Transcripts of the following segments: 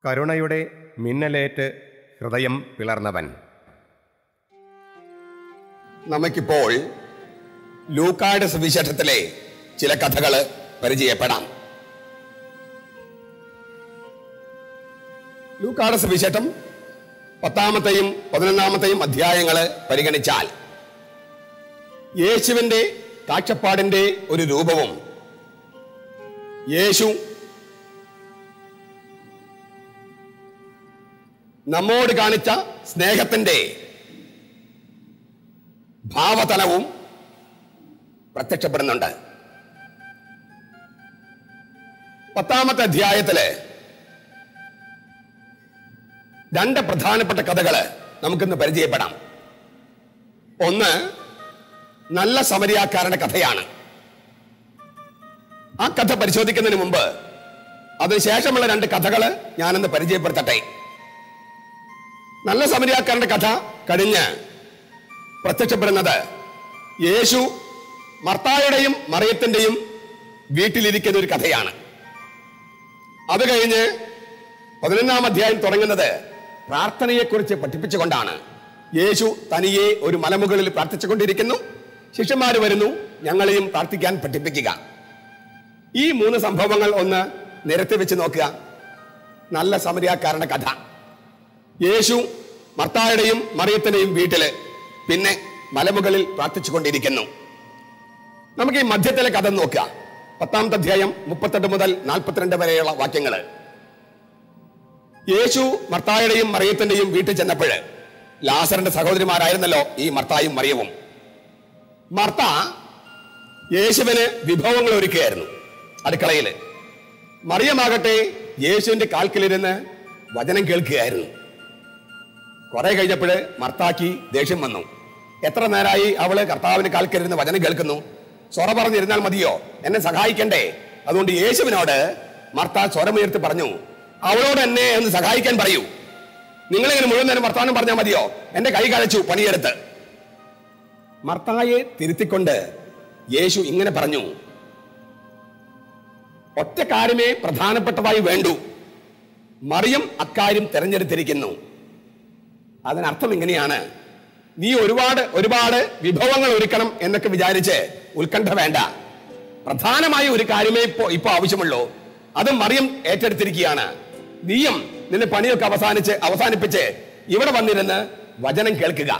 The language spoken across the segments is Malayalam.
കരുണയുടെ മിന്നലേറ്റ് ഹൃദയം പിളർന്നവൻ നമുക്കിപ്പോൾ ലൂക്കായുടെ സുവിശേഷത്തിലെ ചില കഥകൾ പരിചയപ്പെടാം ലൂക്കായുടെ സുവിശേഷം പത്താമത്തെയും പതിനൊന്നാമത്തെയും അധ്യായങ്ങള് പരിഗണിച്ചാൽ യേശുവിന്റെ കാഴ്ചപ്പാടിന്റെ ഒരു രൂപവും യേശു നമ്മോട് കാണിച്ച സ്നേഹത്തിന്റെ ഭാവതലവും പ്രത്യക്ഷപ്പെടുന്നുണ്ട് പത്താമത്തെ അധ്യായത്തില് രണ്ട് പ്രധാനപ്പെട്ട കഥകള് നമുക്കിന്ന് പരിചയപ്പെടാം ഒന്ന് നല്ല സമരിയാക്കാരുടെ കഥയാണ് ആ കഥ പരിശോധിക്കുന്നതിന് മുമ്പ് അതിനുശേഷമുള്ള രണ്ട് കഥകള് ഞാനൊന്ന് പരിചയപ്പെടുത്തട്ടെ നല്ല സമരിയാക്കാരന്റെ കഥ കഴിഞ്ഞ് പ്രത്യക്ഷപ്പെടുന്നത് യേശു മർത്തായുടെയും മറിയത്തിന്റെയും വീട്ടിലിരിക്കുന്ന ഒരു കഥയാണ് അത് കഴിഞ്ഞ് പതിനൊന്നാം അധ്യായം തുടങ്ങുന്നത് പ്രാർത്ഥനയെക്കുറിച്ച് പഠിപ്പിച്ചുകൊണ്ടാണ് യേശു തനിയെ ഒരു മലമുകളിൽ പ്രാർത്ഥിച്ചുകൊണ്ടിരിക്കുന്നു ശിഷ്യന്മാർ വരുന്നു ഞങ്ങളെയും പ്രാർത്ഥിക്കാൻ പഠിപ്പിക്കുക ഈ മൂന്ന് സംഭവങ്ങൾ ഒന്ന് നിരത്തി വെച്ച് നോക്കുക നല്ല സമരിയാക്കാരന്റെ കഥ യേശു മർത്തായുടെയും മറിയത്തിന്റെയും വീട്ടില് പിന്നെ മലമുകളിൽ പ്രാർത്ഥിച്ചുകൊണ്ടിരിക്കുന്നു നമുക്ക് ഈ മധ്യത്തിലെ കഥ നോക്കുക പത്താമത്തെ അധ്യായം മുപ്പത്തെട്ട് മുതൽ നാൽപ്പത്തിരണ്ട് വരെയുള്ള വാക്യങ്ങള് യേശു മർത്തായുടെയും മറിയത്തിന്റെയും വീട്ടിൽ ചെന്നപ്പോൾ ലാസറിന്റെ സഹോദരിമാരായിരുന്നല്ലോ ഈ മർത്തായും മറിയവും മർത്ത യേശുവിന് വിഭവങ്ങൾ ഒരുക്കുകയായിരുന്നു അടുക്കളയില് മറിയമാകട്ടെ യേശുവിന്റെ കാൽക്കിലിരുന്ന് വചനം കേൾക്കുകയായിരുന്നു കുറെ കഴിഞ്ഞപ്പോൾ മർത്താക്കി ദേഷ്യം വന്നു എത്ര നേരമായി അവള് കർത്താവിന് കാൽക്കരിരുന്ന് വചനം കേൾക്കുന്നു സ്വറ പറഞ്ഞിരുന്നാൽ മതിയോ എന്നെ സഹായിക്കണ്ടേ അതുകൊണ്ട് യേശുവിനോട് മർത്ത സ്വരമുയർത്തി പറഞ്ഞു അവളോട് എന്നെ ഒന്ന് സഹായിക്കാൻ പറയൂ നിങ്ങളിങ്ങനെ മുഴുവൻ നേരം വർത്താനം പറഞ്ഞാൽ മതിയോ എന്റെ കൈ കഴച്ചു പണിയെടുത്ത് മർത്തായെ തിരുത്തിക്കൊണ്ട് യേശു ഇങ്ങനെ പറഞ്ഞു ഒറ്റ കാര്യമേ പ്രധാനപ്പെട്ടതായി വേണ്ടൂ മറിയം അക്കാര്യം തെരഞ്ഞെടുത്തിരിക്കുന്നു അതിനർത്ഥം ഇങ്ങനെയാണ് നീ ഒരുപാട് ഒരുപാട് വിഭവങ്ങൾ ഒരുക്കണം എന്നൊക്കെ വിചാരിച്ച് ഉത്കണ്ഠ വേണ്ട പ്രധാനമായ ഒരു കാര്യമേ ഇപ്പോ ഇപ്പൊ ആവശ്യമുള്ളൂ അത് മറിയം ഏറ്റെടുത്തിരിക്കുകയാണ് നീയും നിന്റെ പണിയൊക്കെ അവസാനിച്ച് അവസാനിപ്പിച്ച് ഇവിടെ വന്നിരുന്ന് വചനം കേൾക്കുക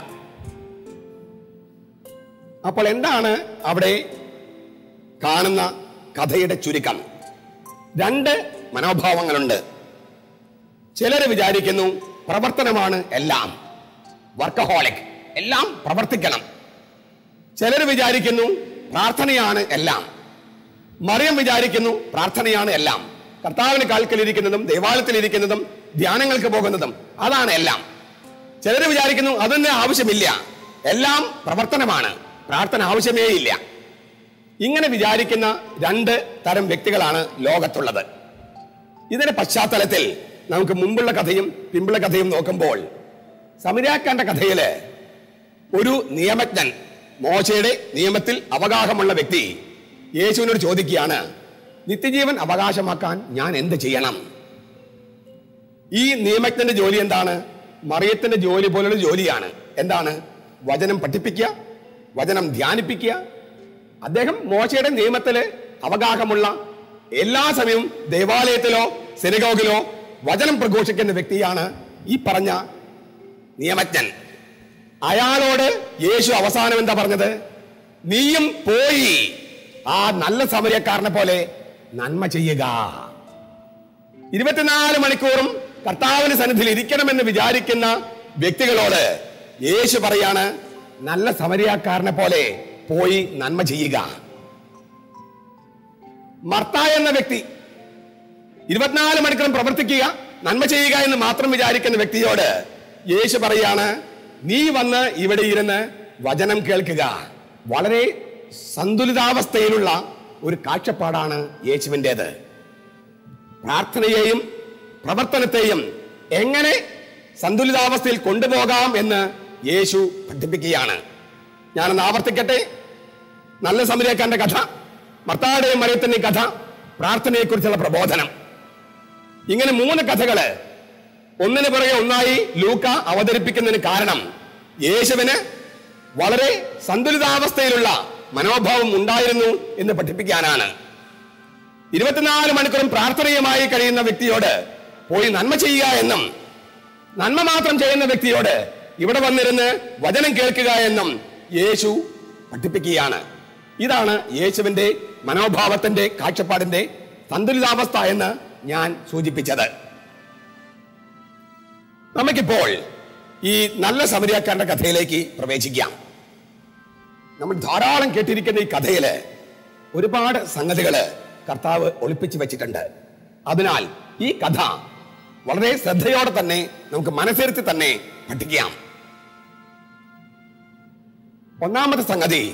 അപ്പോൾ എന്താണ് അവിടെ കാണുന്ന കഥയുടെ ചുരുക്കം രണ്ട് മനോഭാവങ്ങളുണ്ട് ചിലർ വിചാരിക്കുന്നു പ്രവർത്തനമാണ് എല്ലാം വർക്കഹോളിക് എല്ലാം പ്രവർത്തിക്കണം ചിലർ വിചാരിക്കുന്നു പ്രാർത്ഥനയാണ് എല്ലാം മറിയം വിചാരിക്കുന്നു പ്രാർത്ഥനയാണ് എല്ലാം കർത്താവിന് കാൽക്കലിരിക്കുന്നതും ദേവാലയത്തിലിരിക്കുന്നതും ധ്യാനങ്ങൾക്ക് പോകുന്നതും അതാണ് എല്ലാം ചിലർ വിചാരിക്കുന്നു അതൊന്നും ആവശ്യമില്ല എല്ലാം പ്രവർത്തനമാണ് പ്രാർത്ഥന ആവശ്യമേ ഇല്ല ഇങ്ങനെ വിചാരിക്കുന്ന രണ്ട് തരം വ്യക്തികളാണ് ലോകത്തുള്ളത് ഇതിന്റെ പശ്ചാത്തലത്തിൽ നമുക്ക് മുമ്പുള്ള കഥയും പിമ്പുള്ള കഥയും നോക്കുമ്പോൾ സമരാക്കാന്റെ കഥയില് ഒരു നിയമജ്ഞൻ മോശയുടെ നിയമത്തിൽ അവഗാഹമുള്ള വ്യക്തി യേശുവിനോട് ചോദിക്കുകയാണ് നിത്യജീവൻ അവകാശമാക്കാൻ ഞാൻ എന്ത് ചെയ്യണം ഈ നിയമജ്ഞന്റെ ജോലി എന്താണ് മറിയത്തിന്റെ ജോലി പോലുള്ള ജോലിയാണ് എന്താണ് വചനം പഠിപ്പിക്കുക വചനം ധ്യാനിപ്പിക്കുക അദ്ദേഹം മോശയുടെ നിയമത്തില് അവഗാഹമുള്ള എല്ലാ സമയവും ദേവാലയത്തിലോ സിനഗോഗിലോ വചനം പ്രഘോഷിക്കുന്ന വ്യക്തിയാണ് ഈ പറഞ്ഞ നിയമജ്ഞൻ അയാളോട് യേശു അവസാനം എന്താ പറഞ്ഞത് നീയും പോയി ആ നല്ല സമരക്കാരനെ പോലെ നന്മ ചെയ്യുക ഇരുപത്തിനാല് മണിക്കൂറും കർത്താവിന് സന്നിധിയിൽ ഇരിക്കണമെന്ന് വിചാരിക്കുന്ന വ്യക്തികളോട് യേശു പറയാണ് നല്ല സമരിയാക്കാരനെ പോലെ പോയി നന്മ ചെയ്യുക മർത്ത എന്ന വ്യക്തി ഇരുപത്തിനാല് മണിക്കൂറും പ്രവർത്തിക്കുക നന്മ ചെയ്യുക എന്ന് മാത്രം വിചാരിക്കുന്ന വ്യക്തിയോട് യേശു പറയാണ് നീ വന്ന് ഇവിടെ ഇരുന്ന് വചനം കേൾക്കുക വളരെ സന്തുലിതാവസ്ഥയിലുള്ള ഒരു കാഴ്ചപ്പാടാണ് യേശുവിൻ്റെത് പ്രാർത്ഥനയെയും പ്രവർത്തനത്തെയും എങ്ങനെ സന്തുലിതാവസ്ഥയിൽ കൊണ്ടുപോകാം എന്ന് യേശു പഠിപ്പിക്കുകയാണ് ഞാനൊന്ന് ആവർത്തിക്കട്ടെ നല്ല സമരക്കാരന്റെ കഥ മർത്താടെയും മറിയത്തിന്റെയും കഥ പ്രാർത്ഥനയെക്കുറിച്ചുള്ള പ്രബോധനം ഇങ്ങനെ മൂന്ന് കഥകള് ഒന്നിനു പുറകെ ഒന്നായി ലൂക്ക അവതരിപ്പിക്കുന്നതിന് കാരണം യേശുവിന് വളരെ സന്തുലിതാവസ്ഥയിലുള്ള മനോഭാവം ഉണ്ടായിരുന്നു എന്ന് പഠിപ്പിക്കാനാണ് ഇരുപത്തിനാല് മണിക്കൂറും പ്രാർത്ഥനയുമായി കഴിയുന്ന വ്യക്തിയോട് പോയി നന്മ ചെയ്യുക എന്നും നന്മ മാത്രം ചെയ്യുന്ന വ്യക്തിയോട് ഇവിടെ വന്നിരുന്ന് വചനം കേൾക്കുക എന്നും യേശു പഠിപ്പിക്കുകയാണ് ഇതാണ് യേശുവിന്റെ മനോഭാവത്തിന്റെ കാഴ്ചപ്പാടിന്റെ സന്തുലിതാവസ്ഥ എന്ന് ഞാൻ സൂചിപ്പിച്ചത് നമുക്കിപ്പോൾ ഈ നല്ല സമരിയാക്കാരന്റെ കഥയിലേക്ക് പ്രവേശിക്കാം നമ്മൾ ധാരാളം കേട്ടിരിക്കുന്ന ഈ കഥയില് ഒരുപാട് സംഗതികള് കർത്താവ് ഒളിപ്പിച്ചു വെച്ചിട്ടുണ്ട് അതിനാൽ ഈ കഥ വളരെ ശ്രദ്ധയോടെ തന്നെ നമുക്ക് മനസ്സിരുത്തി തന്നെ പഠിക്കാം ഒന്നാമത്തെ സംഗതി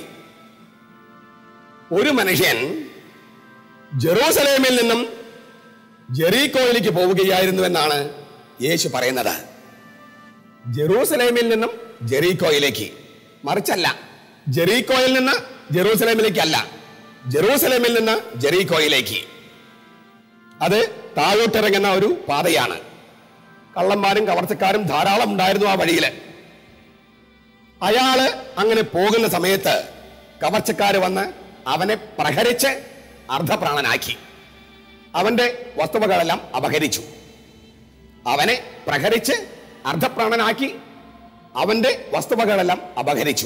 ഒരു മനുഷ്യൻ ജെറൂസലേമിൽ നിന്നും ജെറീക്കോയിലേക്ക് പോവുകയായിരുന്നു എന്നാണ് യേശു പറയുന്നത് ജെറൂസലേമിൽ നിന്നും ജെറീക്കോയിലേക്ക് മറിച്ചല്ല ജെറീക്കോയിൽ നിന്ന് ജെറൂസലേമിലേക്ക് അല്ല ജെറൂസലേമിൽ നിന്ന് ജെറീക്കോയിലേക്ക് അത് താഴോട്ടിറങ്ങുന്ന ഒരു പാതയാണ് കള്ളന്മാരും കവർച്ചക്കാരും ധാരാളം ഉണ്ടായിരുന്നു ആ വഴിയില് അയാള് അങ്ങനെ പോകുന്ന സമയത്ത് കവർച്ചക്കാര് വന്ന് അവനെ പ്രഹരിച്ച് അർദ്ധപ്രാണനാക്കി അവന്റെ വസ്തുവകളെല്ലാം അപഹരിച്ചു അവനെ പ്രഹരിച്ച് അർദ്ധപ്രാണനാക്കി അവന്റെ വസ്തുവകളെല്ലാം അപഹരിച്ചു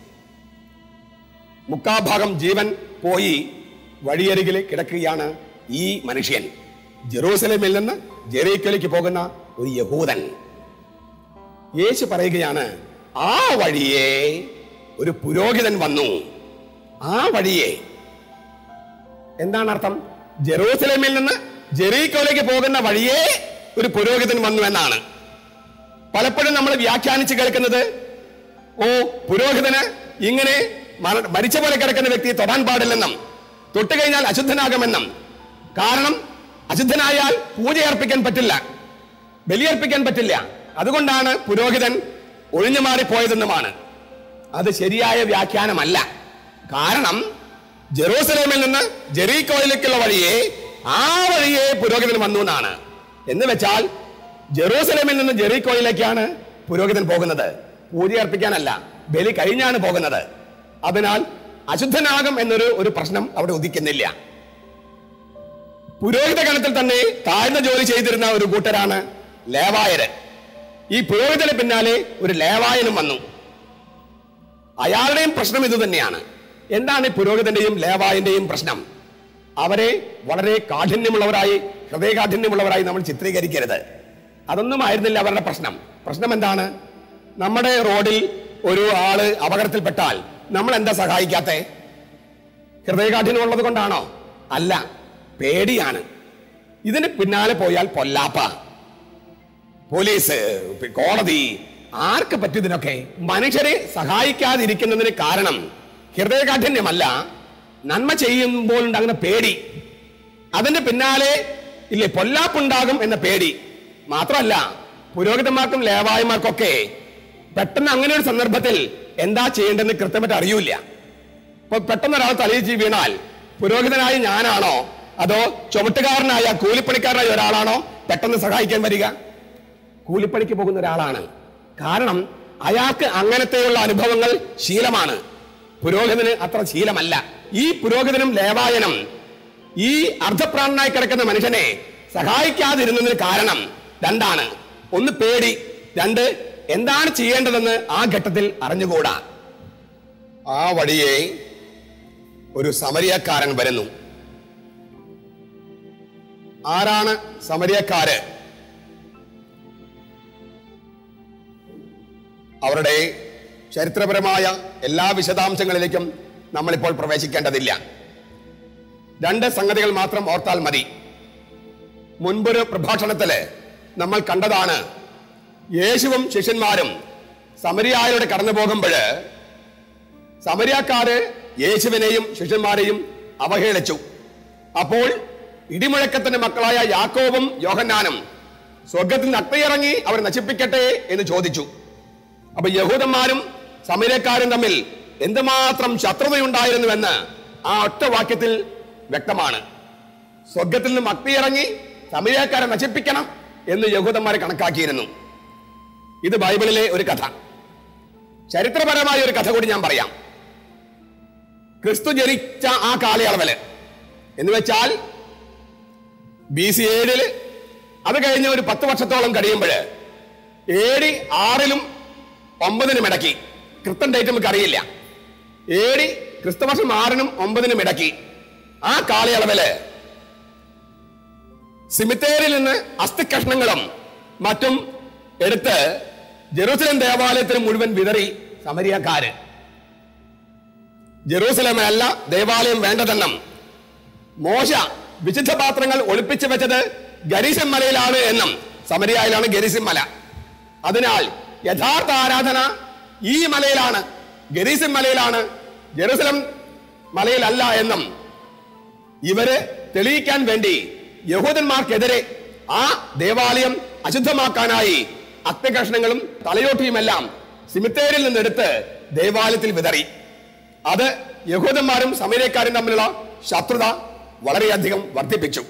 മുക്കാഭാഗം ജീവൻ പോയി വഴിയരികിൽ കിടക്കുകയാണ് ഈ മനുഷ്യൻ ജെറൂസലേമിൽ നിന്ന് ജെറീക്കലേക്ക് പോകുന്ന ഒരു യഹൂദൻ യേശു പറയുകയാണ് ആ വഴിയെ ഒരു പുരോഹിതൻ വന്നു ആ വഴിയെ എന്താണ് അർത്ഥം ജെറൂസലേമിൽ നിന്ന് ജെറീക്കോയിലേക്ക് പോകുന്ന വഴിയെ ഒരു പുരോഹിതൻ വന്നു എന്നാണ് പലപ്പോഴും നമ്മൾ വ്യാഖ്യാനിച്ച് കേൾക്കുന്നത് ഓ പുരോഹിതന് ഇങ്ങനെ മര- മരിച്ച പോലെ കിടക്കുന്ന വ്യക്തിയെ തൊടാൻ പാടില്ലെന്നും തൊട്ട് കഴിഞ്ഞാൽ അശുദ്ധനാകുമെന്നും കാരണം അശുദ്ധനായാൽ പൂജ അർപ്പിക്കാൻ പറ്റില്ല ബലിയർപ്പിക്കാൻ പറ്റില്ല അതുകൊണ്ടാണ് പുരോഹിതൻ ഒഴിഞ്ഞു മാറിപ്പോയതെന്നുമാണ് അത് ശരിയായ വ്യാഖ്യാനമല്ല കാരണം ജെറൂസലേമിൽ നിന്ന് ജെറീക്കോയിലേക്കുള്ള വഴിയെ ആ വഴിയെ പുരോഹിതൻ വന്നു എന്നാണ് എന്ന് വെച്ചാൽ ജെറൂസലേമിൽ നിന്ന് ജെറീക്കോയിലേക്കാണ് പുരോഹിതൻ പോകുന്നത് പൂജ അർപ്പിക്കാനല്ല ബലി കഴിഞ്ഞാണ് പോകുന്നത് അതിനാൽ അശുദ്ധനാകും എന്നൊരു ഒരു പ്രശ്നം അവിടെ ഉദിക്കുന്നില്ല പുരോഹിത ഗണത്തിൽ തന്നെ താഴ്ന്ന ജോലി ചെയ്തിരുന്ന ഒരു കൂട്ടരാണ് ലേവായര് ഈ പുരോഹിതന് പിന്നാലെ ഒരു ലേവായനും വന്നു അയാളുടെയും പ്രശ്നം ഇത് തന്നെയാണ് എന്താണ് ഈ പുരോഹിതന്റെയും ലേവായന്റെയും പ്രശ്നം അവരെ വളരെ കാഠിന്യമുള്ളവരായി ഹൃദയകാഠിന്യമുള്ളവരായി നമ്മൾ ചിത്രീകരിക്കരുത് അതൊന്നും ആയിരുന്നില്ല അവരുടെ പ്രശ്നം പ്രശ്നം എന്താണ് നമ്മുടെ റോഡിൽ ഒരു ആള് അപകടത്തിൽപ്പെട്ടാൽ നമ്മൾ എന്താ സഹായിക്കാത്തെ ഹൃദയകാഠിന്യം ഉള്ളത് കൊണ്ടാണോ അല്ല പേടിയാണ് ഇതിന് പിന്നാലെ പോയാൽ പൊല്ലാപ്പ പോലീസ് പി- കോടതി ആർക്ക് പറ്റിയതിനൊക്കെ മനുഷ്യരെ സഹായിക്കാതിരിക്കുന്നതിന് കാരണം ഹൃദയകാഠിന്യമല്ല നന്മ ചെയ്യുമ്പോൾ ഉണ്ടാകുന്ന പേടി അതിന്റെ പിന്നാലെ ഇല്ലേ പൊല്ലാപ്പുണ്ടാകും എന്ന പേടി മാത്രമല്ല പുരോഹിതന്മാർക്കും ലേവായമാർക്കൊക്കെ പെട്ടെന്ന് അങ്ങനെ ഒരു സന്ദർഭത്തിൽ എന്താ ചെയ്യേണ്ടതെന്ന് കൃത്യമായിട്ട് അറിയൂല ഇപ്പൊ പെട്ടെന്ന് ഒരാൾ തലയിച്ച് വീണാൽ പുരോഹിതനായ ഞാനാണോ അതോ ചുമട്ടുകാരനായ കൂലിപ്പണിക്കാരനായ ഒരാളാണോ പെട്ടെന്ന് സഹായിക്കാൻ വരിക കൂലിപ്പണിക്ക് പോകുന്ന ഒരാളാണ് കാരണം അയാൾക്ക് അങ്ങനത്തെയുള്ള അനുഭവങ്ങൾ ശീലമാണ് പുരോഹിതന് അത്ര ശീലമല്ല ഈ പുരോഹിതനും ലേവായനും ഈ അർദ്ധപ്രാണനായി കിടക്കുന്ന മനുഷ്യനെ സഹായിക്കാതിരുന്നതിന് കാരണം രണ്ടാണ് ഒന്ന് പേടി രണ്ട് എന്താണ് ചെയ്യേണ്ടതെന്ന് ആ ഘട്ടത്തിൽ അറിഞ്ഞുകൂടാ ആ വഴിയെ ഒരു സമരിയക്കാരൻ വരുന്നു ആരാണ് സമരിയക്കാര് അവരുടെ ചരിത്രപരമായ എല്ലാ വിശദാംശങ്ങളിലേക്കും നമ്മളിപ്പോൾ പ്രവേശിക്കേണ്ടതില്ല രണ്ട് സംഗതികൾ മാത്രം ഓർത്താൽ മതി മുൻപൊരു പ്രഭാഷണത്തില് നമ്മൾ കണ്ടതാണ് യേശുവും ശിഷ്യന്മാരും സമരിയായുടെ കടന്നു പോകുമ്പോൾ സമരിയാക്കാര് യേശുവിനെയും ശിഷ്യന്മാരെയും അവഹേളിച്ചു അപ്പോൾ ഇടിമുഴക്കത്തിന്റെ മക്കളായ യാക്കോബും യോഹന്നാനും സ്വർഗത്തിൽ നിന്ന് അട്ടയിറങ്ങി അവർ നശിപ്പിക്കട്ടെ എന്ന് ചോദിച്ചു അപ്പൊ യഹൂദന്മാരും സമരക്കാരും തമ്മിൽ എന്തുമാത്രം ശത്രുതയുണ്ടായിരുന്നുവെന്ന് ആ ഒറ്റ വാക്യത്തിൽ വ്യക്തമാണ് സ്വർഗത്തിൽ നിന്നും അഗ്നി ഇറങ്ങി സമരക്കാരെ നശിപ്പിക്കണം എന്ന് യഹൂദന്മാർ കണക്കാക്കിയിരുന്നു ഇത് ബൈബിളിലെ ഒരു കഥ ചരിത്രപരമായ ഒരു കഥ കൂടി ഞാൻ പറയാം ക്രിസ്തു ജനിച്ച ആ കാലയളവില് എന്ന് വെച്ചാൽ ബി സി ഏഴില് അത് കഴിഞ്ഞ് ഒരു പത്ത് വർഷത്തോളം കഴിയുമ്പോൾ ഏഴി ആറിലും ഒമ്പതിനും ഇടയ്ക്ക് കൃത്യം ഡേറ്റ് നമുക്ക് അറിയില്ല ഏഴി ക്രിസ്തുവർഷം ആറിനും ഒമ്പതിനും ഇടയ്ക്ക് ആ കാലയളവില് സിമിത്തേരിൽ നിന്ന് അസ്ഥികഷ്ണങ്ങളും മറ്റും എടുത്ത് ജെറൂസലം ദേവാലയത്തിന് മുഴുവൻ വിതറി സമരിയക്കാര് ജെറൂസലമല്ല ദേവാലയം വേണ്ടതെന്നും മോശ വിശുദ്ധ പാത്രങ്ങൾ ഒളിപ്പിച്ചു വെച്ചത് ഗരീശം മലയിലാണ് എന്നും സമരിയായിലാണ് ഗരീശം മല അതിനാൽ യഥാർത്ഥ ആരാധന ഈ മലയിലാണ് ഗരീശം മലയിലാണ് ജെറൂസലം മലയിലല്ല എന്നും ഇവര് തെളിയിക്കാൻ വേണ്ടി യഹൂദന്മാർക്കെതിരെ ആ ദേവാലയം അശുദ്ധമാക്കാനായി അഗ്നികഷ്ണങ്ങളും തലയോട്ടിയുമെല്ലാം സിമിത്തേരിൽ നിന്നെടുത്ത് ദേവാലയത്തിൽ വിതറി അത് യഹൂദന്മാരും സമരക്കാരും തമ്മിലുള്ള ശത്രുത വളരെയധികം വർദ്ധിപ്പിച്ചു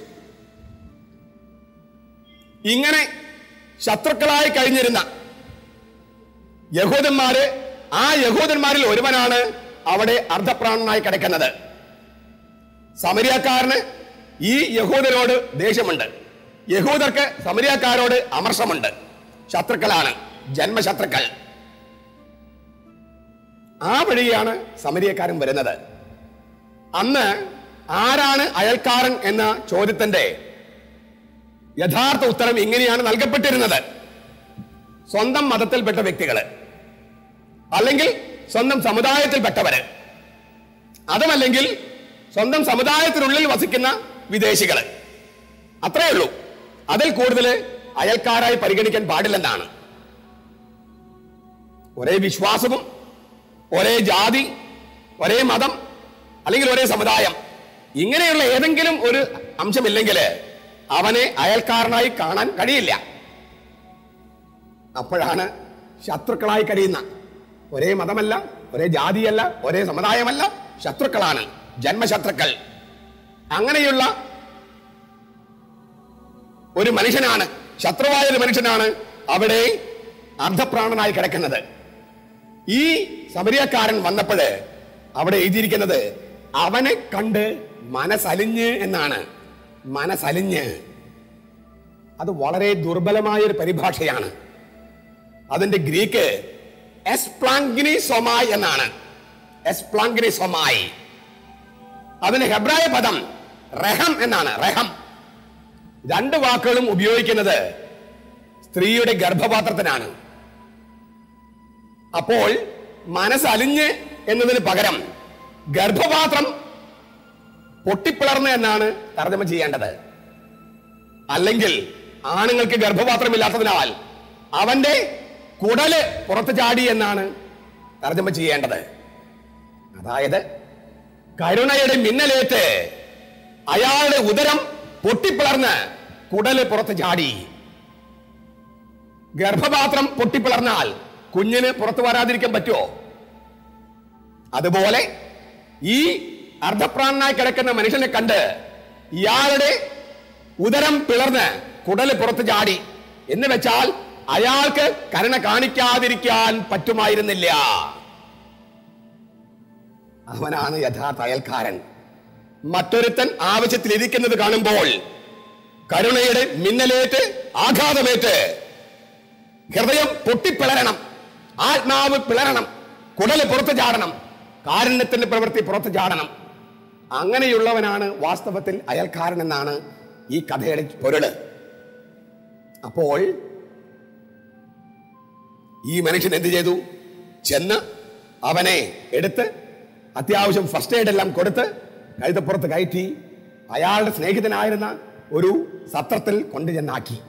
ഇങ്ങനെ ശത്രുക്കളായി കഴിഞ്ഞിരുന്ന യഹൂദന്മാര് ആ യഹൂദന്മാരിൽ ഒരുവനാണ് അവിടെ അർദ്ധപ്രാണനായി കിടക്കുന്നത് സമരിയക്കാരന് ഈ യഹൂദരോട് ദേഷ്യമുണ്ട് യഹൂദർക്ക് സമരിയക്കാരോട് അമർഷമുണ്ട് ശത്രുക്കളാണ് ജന്മശത്രുക്കൾ ആ വഴിയാണ് സമരിയക്കാരൻ വരുന്നത് അന്ന് ആരാണ് അയൽക്കാരൻ എന്ന ചോദ്യത്തിന്റെ യഥാർത്ഥ ഉത്തരം ഇങ്ങനെയാണ് നൽകപ്പെട്ടിരുന്നത് സ്വന്തം മതത്തിൽപ്പെട്ട വ്യക്തികള് അല്ലെങ്കിൽ സ്വന്തം സമുദായത്തിൽപ്പെട്ടവര് അതുമല്ലെങ്കിൽ സ്വന്തം സമുദായത്തിനുള്ളിൽ വസിക്കുന്ന വിദേശികള് അത്രയേ ഉള്ളൂ അതിൽ കൂടുതൽ അയൽക്കാരായി പരിഗണിക്കാൻ പാടില്ലെന്നാണ് ഒരേ വിശ്വാസവും ഒരേ ജാതി ഒരേ മതം അല്ലെങ്കിൽ ഒരേ സമുദായം ഇങ്ങനെയുള്ള ഏതെങ്കിലും ഒരു അംശമില്ലെങ്കിൽ അവനെ അയൽക്കാരനായി കാണാൻ കഴിയില്ല അപ്പോഴാണ് ശത്രുക്കളായി കഴിയുന്ന ഒരേ മതമല്ല ഒരേ ജാതിയല്ല ഒരേ സമുദായമല്ല ശത്രുക്കളാണ് ജന്മശത്രുക്കൾ അങ്ങനെയുള്ള ഒരു മനുഷ്യനാണ് ശത്രുവായ ഒരു മനുഷ്യനാണ് അവിടെ അർദ്ധപ്രാണനായി കിടക്കുന്നത് ഈ സമരിയക്കാരൻ വന്നപ്പോൾ അവിടെ എഴുതിയിരിക്കുന്നത് അവനെ കണ്ട് മനസ്സലിഞ്ഞ് എന്നാണ് മനസ്സലിഞ്ഞ് അത് വളരെ ദുർബലമായ ഒരു പരിഭാഷയാണ് അതിന്റെ ഗ്രീക്ക് എസ്പ്ലാങ്കിനി സൊമായി എന്നാണ് എസ്പ്ലാങ്കിനി സൊമായി അതിന് ഹെബ്രായ പദം റഹം എന്നാണ് റഹം രണ്ട് വാക്കുകളും ഉപയോഗിക്കുന്നത് സ്ത്രീയുടെ ഗർഭപാത്രത്തിനാണ് അപ്പോൾ മനസ്സലിഞ്ഞ് എന്നതിന് പകരം ഗർഭപാത്രം പൊട്ടിപ്പിളർന്ന് എന്നാണ് തർജ്ജമ ചെയ്യേണ്ടത് അല്ലെങ്കിൽ ആണുങ്ങൾക്ക് ഗർഭപാത്രമില്ലാത്തതിനാൽ അവന്റെ കുടല് പുറത്തു ചാടി എന്നാണ് തർജ്ജമ ചെയ്യേണ്ടത് അതായത് കരുണയുടെ മിന്നലേറ്റ് അയാളുടെ ഉദരം പൊട്ടിപ്പിളർന്ന് കുടല് പുറത്ത് ചാടി ഗർഭപാത്രം പൊട്ടിപ്പിളർന്നാൽ കുഞ്ഞിന് പുറത്തു വരാതിരിക്കാൻ പറ്റുമോ അതുപോലെ ഈ അർദ്ധപ്രാണനായി കിടക്കുന്ന മനുഷ്യനെ കണ്ട് ഇയാളുടെ ഉദരം പിളർന്ന് കുടല് പുറത്ത് ചാടി എന്ന് വെച്ചാൽ അയാൾക്ക് കരുണ കാണിക്കാതിരിക്കാൻ പറ്റുമായിരുന്നില്ല അവനാണ് യഥാർത്ഥ അയൽക്കാരൻ മറ്റൊരുത്തൻ ആവശ്യത്തിലിരിക്കുന്നത് കാണുമ്പോൾ കരുണയുടെ മിന്നലേറ്റ് ആഘാതമേറ്റ് ഹൃദയം പൊട്ടിപ്പിളരണം ആത്മാവ് പിളരണം കുടല് പുറത്തു ചാടണം കാരുണ്യത്തിന്റെ പ്രവൃത്തി പുറത്തു ചാടണം അങ്ങനെയുള്ളവനാണ് വാസ്തവത്തിൽ അയൽക്കാരൻ എന്നാണ് ഈ കഥയുടെ പൊരുള് അപ്പോൾ ഈ മനുഷ്യൻ എന്ത് ചെയ്തു ചെന്ന് അവനെ എടുത്ത് അത്യാവശ്യം ഫസ്റ്റ് എയ്ഡ് എല്ലാം കൊടുത്ത് കഴുതപ്പുറത്ത് കയറ്റി അയാളുടെ സ്നേഹിതനായിരുന്ന ഒരു സത്രത്തിൽ കൊണ്ടു ചെന്നാക്കി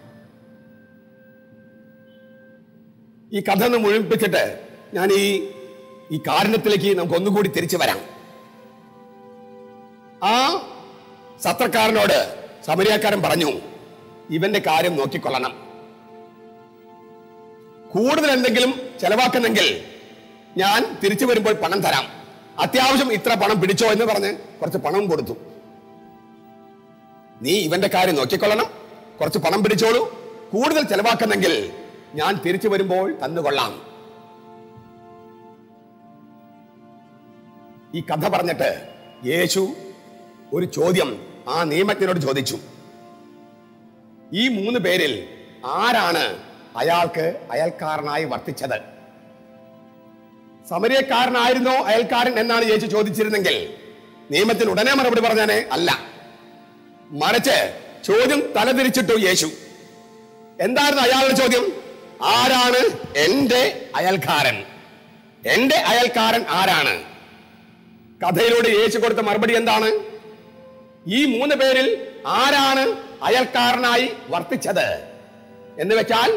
ഈ കഥ ഒന്ന് മുഴുമിപ്പിച്ചിട്ട് ഞാൻ ഈ ഈ കാരണത്തിലേക്ക് നമുക്ക് ഒന്നുകൂടി തിരിച്ചു വരാം ആ സത്രക്കാരനോട് സമരിയാക്കാരൻ പറഞ്ഞു ഇവന്റെ കാര്യം നോക്കിക്കൊള്ളണം കൂടുതൽ എന്തെങ്കിലും ചെലവാക്കുന്നെങ്കിൽ ഞാൻ തിരിച്ചു വരുമ്പോൾ പണം തരാം അത്യാവശ്യം ഇത്ര പണം പിടിച്ചോ എന്ന് പറഞ്ഞ് കുറച്ച് പണം കൊടുത്തു നീ ഇവന്റെ കാര്യം നോക്കിക്കൊള്ളണം കുറച്ച് പണം പിടിച്ചോളൂ കൂടുതൽ ചെലവാക്കുന്നെങ്കിൽ ഞാൻ തിരിച്ചു വരുമ്പോൾ തന്നുകൊള്ളാം ഈ കഥ പറഞ്ഞിട്ട് യേശു ഒരു ചോദ്യം ആ നിയമജ്ഞനോട് ചോദിച്ചു ഈ മൂന്ന് പേരിൽ ആരാണ് അയാൾക്ക് അയൽക്കാരനായി വർത്തിച്ചത് സമരക്കാരനായിരുന്നോ അയൽക്കാരൻ എന്നാണ് യേശു ചോദിച്ചിരുന്നെങ്കിൽ നിയമത്തിന് ഉടനെ മറുപടി പറഞ്ഞാനെ അല്ല മറിച്ച് ചോദ്യം തലതിരിച്ചിട്ടു യേശു എന്തായിരുന്നു അയാളുടെ ചോദ്യം ആരാണ് എന്റെ അയൽക്കാരൻ എന്റെ അയൽക്കാരൻ ആരാണ് കഥയിലൂടെ യേശു കൊടുത്ത മറുപടി എന്താണ് ഈ മൂന്ന് പേരിൽ ആരാണ് അയൽക്കാരനായി വർത്തിച്ചത് എന്ന് വെച്ചാൽ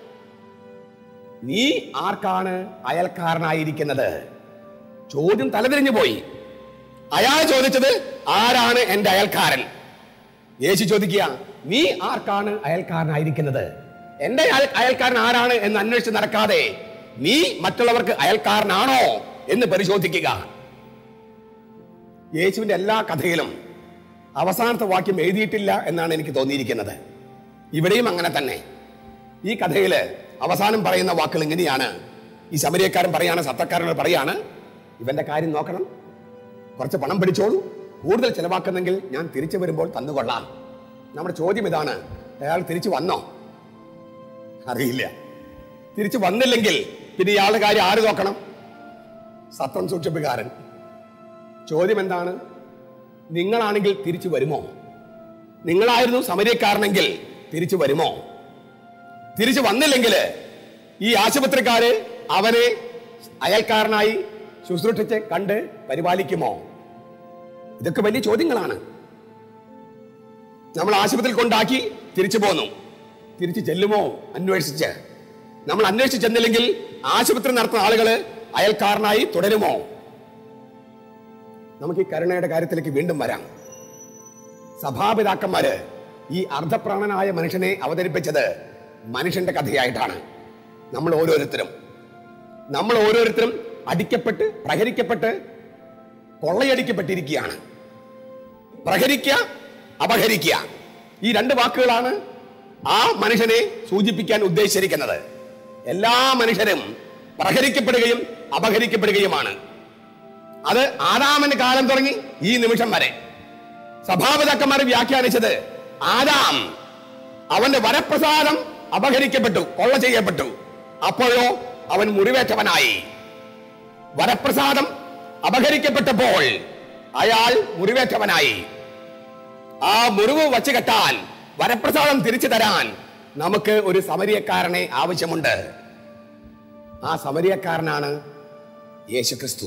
നീ ആർക്കാണ് അയൽക്കാരനായിരിക്കുന്നത് ചോദ്യം തലതിരിഞ്ഞു പോയി അയാൾ ചോദിച്ചത് ആരാണ് എന്റെ അയൽക്കാരൻ യേശു ചോദിക്കുക നീ ആർക്കാണ് അയൽക്കാരനായിരിക്കുന്നത് എന്റെ അയൽ- അയൽക്കാരൻ ആരാണ് എന്ന് അന്വേഷിച്ച് നടക്കാതെ നീ മറ്റുള്ളവർക്ക് അയൽക്കാരനാണോ എന്ന് പരിശോധിക്കുക യേശുവിന്റെ എല്ലാ കഥയിലും അവസാനത്തെ വാക്യം എഴുതിയിട്ടില്ല എന്നാണ് എനിക്ക് തോന്നിയിരിക്കുന്നത് ഇവിടെയും അങ്ങനെ തന്നെ ഈ കഥയില് അവസാനം പറയുന്ന വാക്കുകൾ ഇങ്ങനെയാണ് ഈ ശമരിയക്കാരൻ പറയാണ് സത്തക്കാരനോട് പറയാണ് ഇവന്റെ കാര്യം നോക്കണം കുറച്ച് പണം പിടിച്ചോളൂ കൂടുതൽ ചെലവാക്കുന്നെങ്കിൽ ഞാൻ തിരിച്ചു വരുമ്പോൾ തന്നുകൊള്ളാം നമ്മുടെ ചോദ്യം ഇതാണ് അയാൾ തിരിച്ചു വന്നോ അറിയില്ല തിരിച്ചു വന്നില്ലെങ്കിൽ പിന്നെ ഇയാളുടെ കാര്യം ആര് നോക്കണം സത്രം സൂക്ഷിപ്പുകാരൻ ചോദ്യം എന്താണ് നിങ്ങളാണെങ്കിൽ തിരിച്ചു വരുമോ നിങ്ങളായിരുന്നു സമരക്കാരനെങ്കിൽ തിരിച്ചു വരുമോ തിരിച്ചു വന്നില്ലെങ്കിൽ ഈ ആശുപത്രിക്കാര് അവനെ അയൽക്കാരനായി ശുശ്രൂഷിച്ച് കണ്ട് പരിപാലിക്കുമോ ഇതൊക്കെ വലിയ ചോദ്യങ്ങളാണ് നമ്മൾ ആശുപത്രിയിൽ കൊണ്ടാക്കി തിരിച്ചു പോന്നു തിരിച്ചു ചെല്ലുമോ അന്വേഷിച്ച് നമ്മൾ അന്വേഷിച്ച് ചെന്നില്ലെങ്കിൽ ആശുപത്രി നടത്തുന്ന ആളുകള് അയൽക്കാരനായി തുടരുമോ നമുക്ക് ഈ കരുണയുടെ കാര്യത്തിലേക്ക് വീണ്ടും വരാം സഭാപിതാക്കന്മാര് ഈ അർദ്ധപ്രാണനായ മനുഷ്യനെ അവതരിപ്പിച്ചത് മനുഷ്യന്റെ കഥയായിട്ടാണ് നമ്മൾ ഓരോരുത്തരും നമ്മൾ ഓരോരുത്തരും അടിക്കപ്പെട്ട് പ്രഹരിക്കപ്പെട്ട് കൊള്ളയടിക്കപ്പെട്ടിരിക്കുകയാണ് പ്രഹരിക്കുക അപഹരിക്കുക ഈ രണ്ട് വാക്കുകളാണ് ആ മനുഷ്യനെ സൂചിപ്പിക്കാൻ ഉദ്ദേശിച്ചിരിക്കുന്നത് എല്ലാ മനുഷ്യരും പ്രഹരിക്കപ്പെടുകയും അപഹരിക്കപ്പെടുകയുമാണ് അത് ആദാമന്റെ കാലം തുടങ്ങി ഈ നിമിഷം വരെ സഭാപിതാക്കന്മാർ വ്യാഖ്യാനിച്ചത് ആദാം അവന്റെ വരപ്രസാദം അപഹരിക്കപ്പെട്ടു കൊള്ള ചെയ്യപ്പെട്ടു അപ്പോഴോ അവൻ മുറിവേറ്റവനായി വരപ്രസാദം അപഹരിക്കപ്പെട്ടപ്പോൾ അയാൾ മുറിവേറ്റവനായി ആ മുറിവ് വച്ചു കെട്ടാൻ വരപ്രസാദം തിരിച്ചു തരാൻ നമുക്ക് ഒരു സമരിയക്കാരനെ ആവശ്യമുണ്ട് ആ സമരിയക്കാരനാണ് യേശുക്രിസ്തു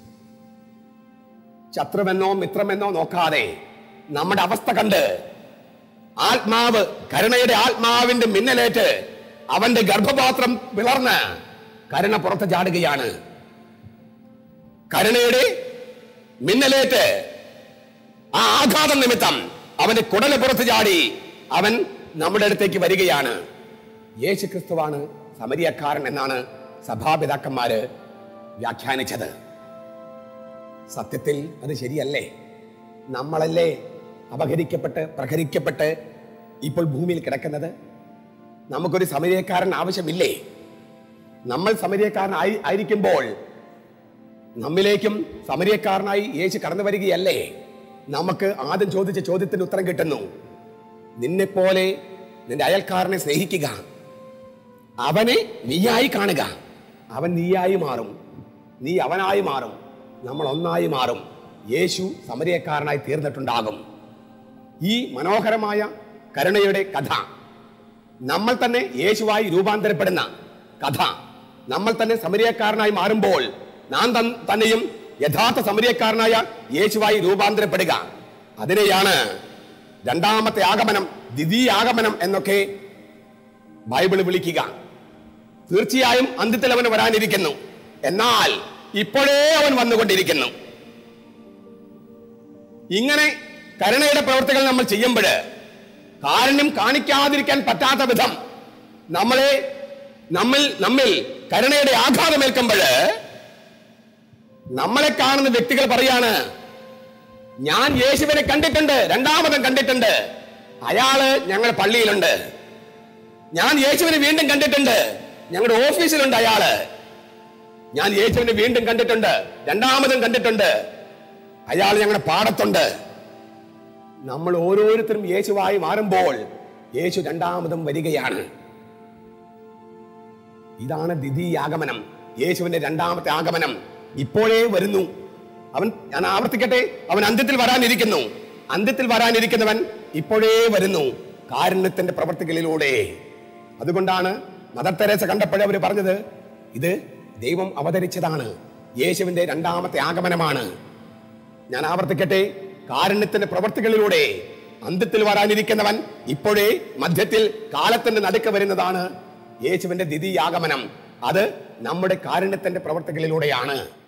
ശത്രുവെന്നോ മിത്രമെന്നോ നോക്കാതെ നമ്മുടെ അവസ്ഥ കണ്ട് ആത്മാവ് കരുണയുടെ ആത്മാവിന്റെ മിന്നലേറ്റ് അവന്റെ ഗർഭപാത്രം പിളർന്ന് കരുണ പുറത്ത് ചാടുകയാണ് കരുണയുടെ മിന്നലേറ്റ് ആ ആഘാതം നിമിത്തം അവന്റെ കുടല് പുറത്ത് ചാടി അവൻ നമ്മുടെ അടുത്തേക്ക് വരികയാണ് യേശു ക്രിസ്തുവാണ് സമരിയക്കാരൻ എന്നാണ് സഭാപിതാക്കന്മാര് വ്യാഖ്യാനിച്ചത് സത്യത്തിൽ അത് ശരിയല്ലേ നമ്മളല്ലേ അപഹരിക്കപ്പെട്ട് പ്രഹരിക്കപ്പെട്ട് ഇപ്പോൾ ഭൂമിയിൽ കിടക്കുന്നത് നമുക്കൊരു സമരിയക്കാരൻ ആവശ്യമില്ലേ നമ്മൾ സമരിയക്കാരൻ ആയി ആയിരിക്കുമ്പോൾ നമ്മിലേക്കും സമരിയക്കാരനായി യേശു കടന്നു വരികയല്ലേ നമുക്ക് ആദ്യം ചോദിച്ച ചോദ്യത്തിന് ഉത്തരം കിട്ടുന്നു നിന്നെപ്പോലെ നിന്റെ അയൽക്കാരനെ സ്നേഹിക്കുക അവനെ നീയായി കാണുക അവൻ നീയായി മാറും നീ അവനായി മാറും നമ്മൾ ഒന്നായി മാറും യേശു സമരിയക്കാരനായി തീർന്നിട്ടുണ്ടാകും ഈ മനോഹരമായ കരുണയുടെ കഥ നമ്മൾ തന്നെ യേശുവായി രൂപാന്തരപ്പെടുന്ന കഥ നമ്മൾ തന്നെ സമരിയക്കാരനായി മാറുമ്പോൾ നാം തൻ- തന്നെയും യഥാർത്ഥ സമരിയക്കാരനായ യേശുവായി രൂപാന്തരപ്പെടുക അതിനെയാണ് രണ്ടാമത്തെ ആഗമനം ദ്വിതീയ ആഗമനം എന്നൊക്കെ ബൈബിൾ വിളിക്കുക തീർച്ചയായും അന്ത്യത്തിൽ അവൻ വരാനിരിക്കുന്നു എന്നാൽ ഇപ്പോഴേ അവൻ വന്നുകൊണ്ടിരിക്കുന്നു ഇങ്ങനെ കരുണയുടെ പ്രവർത്തികൾ നമ്മൾ ചെയ്യുമ്പോൾ കാരുണ്യം കാണിക്കാതിരിക്കാൻ പറ്റാത്ത വിധം നമ്മളെ നമ്മിൽ നമ്മിൽ കരുണയുടെ ആഘാതമേൽക്കുമ്പോൾ നമ്മളെ കാണുന്ന വ്യക്തികൾ പറയാണ് ഞാൻ യേശുവിനെ കണ്ടിട്ടുണ്ട് രണ്ടാമതും കണ്ടിട്ടുണ്ട് അയാള് ഞങ്ങൾ പള്ളിയിലുണ്ട് ഞാൻ യേശുവിനെ വീണ്ടും കണ്ടിട്ടുണ്ട് ഞങ്ങളുടെ ഓഫീസിലുണ്ട് അയാള് ഞാൻ യേശുവിനെ വീണ്ടും കണ്ടിട്ടുണ്ട് രണ്ടാമതും കണ്ടിട്ടുണ്ട് അയാൾ ഞങ്ങളുടെ പാടത്തുണ്ട് നമ്മൾ ഓരോരുത്തരും യേശുവായി മാറുമ്പോൾ യേശു രണ്ടാമതും വരികയാണ് ഇതാണ് ദ്വിതീയാഗമനം യേശുവിന്റെ രണ്ടാമത്തെ ആഗമനം ഇപ്പോഴേ വരുന്നു അവൻ ഞാൻ ആവർത്തിക്കട്ടെ അവൻ അന്ത്യത്തിൽ വരാനിരിക്കുന്നു അന്ത്യത്തിൽ വരാനിരിക്കുന്നവൻ ഇപ്പോഴേ വരുന്നു കാരുണ്യത്തിന്റെ പ്രവർത്തികളിലൂടെ അതുകൊണ്ടാണ് മദർ തെരേസ കണ്ടപ്പോഴേ അവർ പറഞ്ഞത് ഇത് ദൈവം അവതരിച്ചതാണ് യേശുവിന്റെ രണ്ടാമത്തെ ആഗമനമാണ് ഞാൻ ആവർത്തിക്കട്ടെ കാരുണ്യത്തിന്റെ പ്രവർത്തികളിലൂടെ അന്ത്യത്തിൽ വരാനിരിക്കുന്നവൻ ഇപ്പോഴേ മധ്യത്തിൽ കാലത്തിന്റെ നടുക്ക് വരുന്നതാണ് യേശുവിന്റെ ദ്വിതീയാഗമനം അത് നമ്മുടെ കാരുണ്യത്തിന്റെ പ്രവർത്തികളിലൂടെയാണ്